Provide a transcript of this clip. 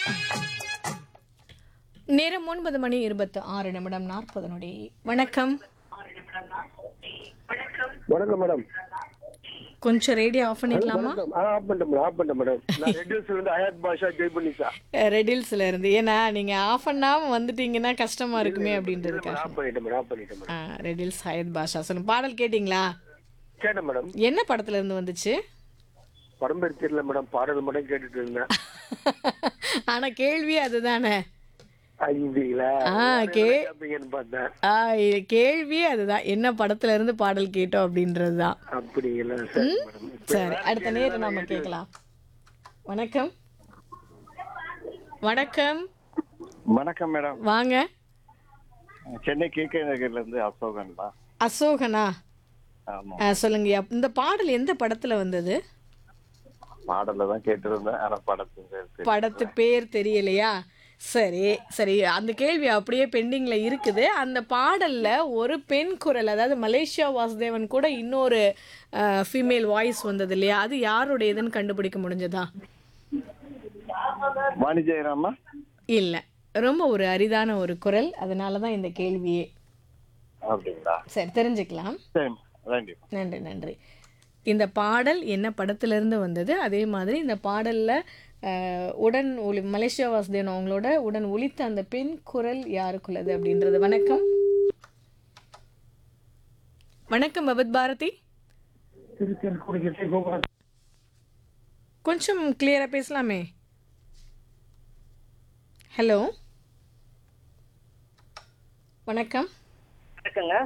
நேரம் ஒன்பது மணி இருபத்து ஆறு நிமிடம் நாற்பது நொடி வணக்கம் வணக்கம் மேடம் கொஞ்சம் ரேடியோ ஆஃப் பண்ணிக்கலாமா வணக்கம் ஆ ஆஃப் பண்ணிட்டேன் மேடம் ஆஃப் பண்ணிட்டேன் மேடம் நான் ரெட் ஹில்ஸ்ல இருந்து ஹயாத் பாஷா ஜெய் பண்ணிசா ரெடில்ஸ்ல இருந்து ஏன்னா நீங்க ஆஃப் பண்ணாம வந்துட்டீங்கன்னா கஷ்டமா இருக்குமே அப்படின்றதுக்காக ஆஃப் பண்ணிட்டேன் மேடம் ஆஃப் பண்ணிட்டேன் மேடம் ஆ, ரெடில்ஸ் ஹயத் பாஷா சொல்லுங்க பாடல் கேட்டிங்களா கேட்டேன் மேடம் என்ன படத்துல இருந்து வந்துச்சு படம் பேர் தெரியல மேடம் பாடல் மட்டும் கேட்டுட்டு இருந்தேன் ஆனா கேள்வி அதுதானே ஐந்தீங்களா ஆ, கே- கேட்பீங்கன்னு பார்த்தேன் ஆ, இது கேள்வி அதுதான் என்ன படத்துல இருந்து பாடல் கேட்டோம் அப்படின்றது தான் அப்படிங்களா சரி மேடம் சரி அடுத்த நேரம் நாம கேட்கலாம் வணக்கம் வணக்கம் வணக்கம் மேடம் வாங்க சென்னை கேகே நகர்ல இருந்து அசோகன்டா அசோகனா ஆமா ஆ, சொல்லுங்கய்யா இந்த பாடல் எந்த படத்துல வந்தது பாடல தான் கேட்டிருந்தேன் ஆனா படத்துக்கு பேர் படத்து பேர் தெரியலையா சரி சரி அந்த கேள்வி அப்படியே பெண்டிங்ல இருக்குது அந்த பாடல்ல ஒரு பெண் குரல் அதாவது மலேசியா வாசுதேவன் கூட இன்னொரு ஃபீமேல் வாய்ஸ் வந்தது இல்லையா அது யாருடையதுன்னு கண்டுபிடிக்க முடிஞ்சதா வாணி ஜெயராமா இல்ல ரொம்ப ஒரு அரிதான ஒரு குரல் அதனால தான் இந்த கேள்வியே அப்படிங்களா சரி தெரிஞ்சுக்கலாம் சரி நன்றி நன்றி நன்றி இந்த பாடல் என்ன படத்திலிருந்து வந்தது அதே மாதிரி இந்த பாடல்ல அஹ், உடன் ஒளி மலேசியா வாசுதேவன் அவங்களோட உடன் ஒலித்த அந்த பெண் குரல் யாருக்குள்ளது அப்படின்றது வணக்கம் வணக்கம் பகவத் பாரதி கொஞ்சம் கிளியரா பேசலாமே ஹலோ வணக்கம் வணக்கங்க